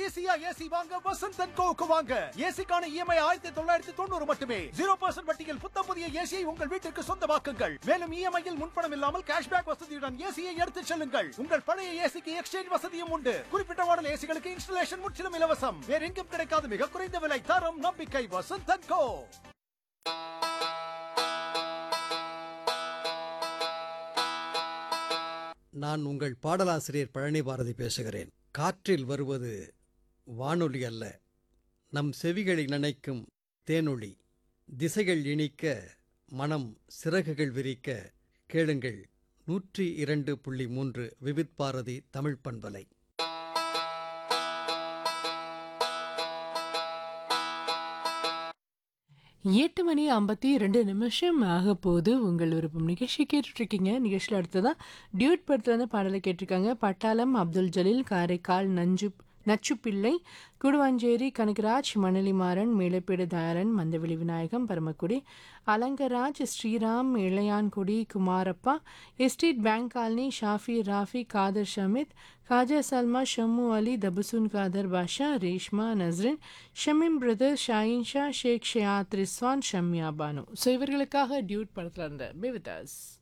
ஈஸியா ஏசி வாங்க வசந்த் அண்ட் கோவுக்கு வாங்க ஏசிக்கான இஎம்ஐ ஆயிரத்தி தொள்ளாயிரத்தி தொண்ணூறு மட்டுமே ஜீரோ பர்சன்ட் வட்டியில் புத்தம் புதிய ஏசியை உங்கள் வீட்டிற்கு சொந்தமாக்குங்கள் மேலும் இஎம்ஐயில் முன்பணம் இல்லாமல் கேஷ்பேக் வசதியுடன் ஏசியை எடுத்துச் செல்லுங்கள் உங்கள் பழைய ஏசிக்கு எக்ஸ்சேஞ்ச் வசதியும் உண்டு குறிப்பிட்ட மாடல் ஏசிகளுக்கு இன்ஸ்டலேஷன் முற்றிலும் இலவசம் வேற எங்கும் கிடைக்காத மிக குறைந்த விலை தரம் நம்பிக்கை வசந்த் அண்ட் கோ நான் உங்கள் பாடலாசிரியர் பழனி பாரதி பேசுகிறேன் காற்றில் வருவது வானொலி அல்ல நம் செவிகளை நினைக்கும் தேனொளி திசைகள் இனிக்க மனம் சிறகுகள் விரிக்க கேளுங்கள் நூற்றி இரண்டு புள்ளி மூன்று விவித் பாரதி தமிழ் பண்பலை எட்டு மணி ஐம்பத்தி ரெண்டு நிமிஷம் ஆக போது உங்கள் விருப்பம் நிகழ்ச்சி கேட்டுட்ருக்கீங்க நிகழ்ச்சியில் அடுத்ததான் டியூட் படத்தில் வந்து பாடலை கேட்டிருக்காங்க பட்டாளம் அப்துல் ஜலீல் காரைக்கால் நஞ்சு நச்சுப்பிள்ளை Guduvancheri Kanagaraj Manalimaran Melapedu Thayaran Mandaveli Vinayagam Paramakudi Alangaraj Sriram Ilayangudi Kumarappa estate bank colony Shafi Rafi Khader Shamith Khaja Salma Shammu Ali Tabussum Khader Basha Reshma Nasreen Shameem brother Shahin Shah Sheikh Shiyad Rizwan Shamya Banu so இவர்களுக்காக டியூட் படத்தில் இருந்த பிவிதாஸ்